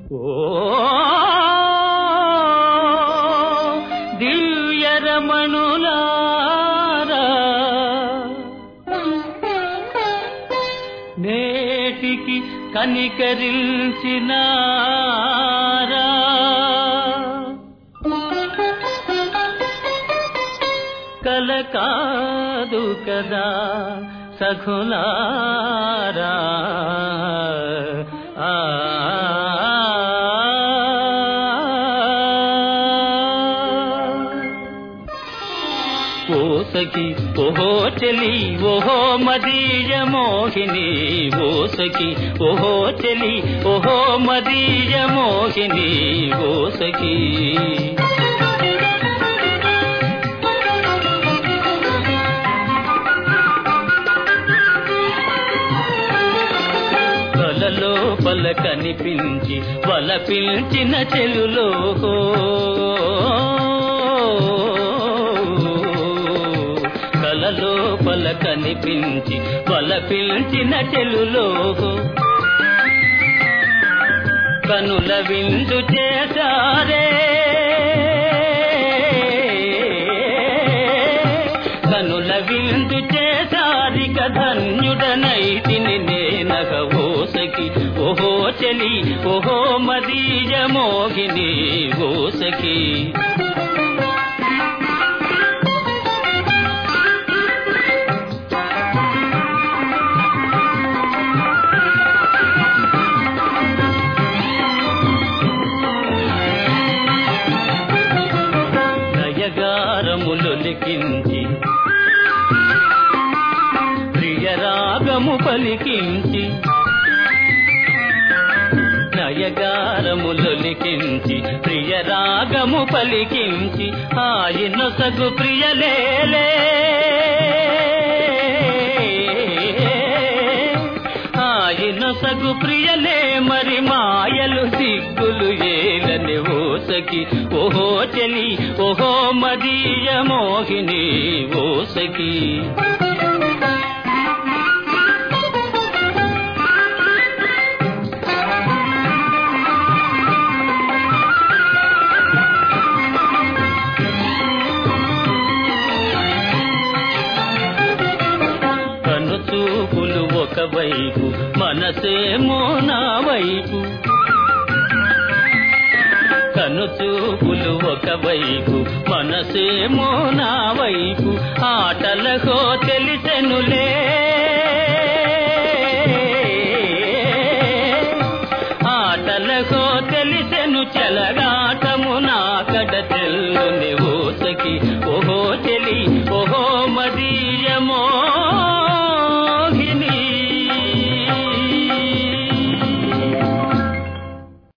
ఓ దివ్యరమణులారా నేటికి కనికరించినారా కల కాదు కదా సఖులారా ఆ ఓసకి ఓహో చెలి ఓహో మదీయ మోహిని ఓసకి ఓహో చెలి ఓహో మదీయ మోహిని ఓసకి కలలో పల కనిపించి వల పిలిచిన చెలులో కలలో పల కనిపించి వల పిలిచిన చెలులో కనుల విందు చేశారే కనుల విందు చేశారిక ధన్యుడనైతిని నేనగ ఓసకి ఓహో చలి ఓహో మదీయ మోహిని ఓసకి నయగారములు లిఖించి ప్రియరాగము పలికించి నయగారములు లిఖించి ప్రియరాగము పలికించి ఆయనొసగు ప్రియలేలే ఆయనొసగు ప్రియలే మరి మాయలు సిగ్గులు ఏలని ఓసకి ఓహో చెలి ఓహో మదీయ మోహిని ఓసకి కను చూపులు ఒకవైపు మనసేమో నా వైపు కను చూపులు ఒకవైపు మనసేమో నా వైపు ఆటలకో తెలిసెనులే ఆటలకో తెలిసెను చెలగాటము నా